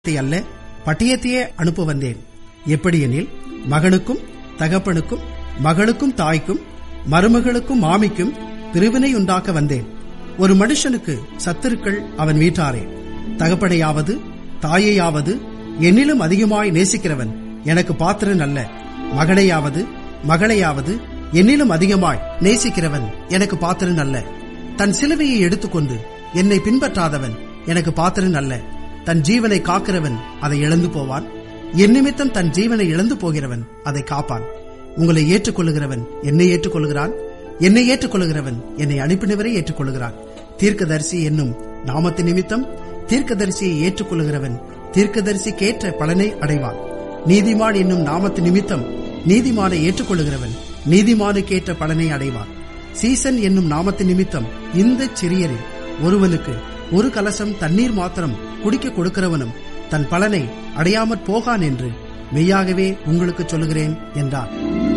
அல்ல பட்டயத்தையே அனுப்ப வந்தேன் எப்படியெனில் மகனுக்கும் தகப்பனுக்கும் மகளுக்கும் தாய்க்கும் மருமகளுக்கும் மாமிக்கும் பிரிவினை உண்டாக்க வந்தேன் ஒரு மனுஷனுக்கு சத்துருக்கள் அவன் வீட்டாரே தகப்பனையாவது தாயையாவது என்னிலும் அதிகமாய் நேசிக்கிறவன் எனக்கு பாத்திரன் அல்ல மகனையாவது மகளையாவது என்னிலும் அதிகமாய் நேசிக்கிறவன் எனக்கு பாத்திரன் அல்ல தன் சிலுவையை எடுத்துக்கொண்டு என்னை பின்பற்றாதவன் எனக்கு பாத்திரன் அல்ல தன் ஜீவனை காக்கிறவன் அதை இழந்து போவான் என் நிமித்தம் தன் ஜீவனை இழந்து போகிறவன் அதை காப்பான் உங்களை ஏற்றுக்கொள்ளுகிறவன் என்னை ஏற்றுக்கொள்கிறான் என்னை ஏற்றுக்கொள்ளுகிறவன் என்னை அனுப்பினவரை ஏற்றுக்கொள்கிறான் தீர்க்கதரிசி என்னும் நாமத்து நிமித்தம் தீர்க்கதரிசியை ஏற்றுக்கொள்ளுகிறவன் தீர்க்கதரிசிக்கேற்ற பலனை அடைவான் நீதிமான் என்னும் நாமத்து நிமித்தம் நீதிமானை ஏற்றுக்கொள்ளுகிறவன் நீதிமானுக்கேற்ற பலனை அடைவான் சீசன் என்னும் நாமத்து நிமித்தம் இந்த சிறியரில் ஒருவனுக்கு ஒரு கலசம் தண்ணீர் மாத்திரம் குடிக்க கொடுக்கிறவனும் தன் பலனை அடையாமற் போகான் என்று மெய்யாகவே உங்களுக்கு சொல்லுகிறேன் என்றார்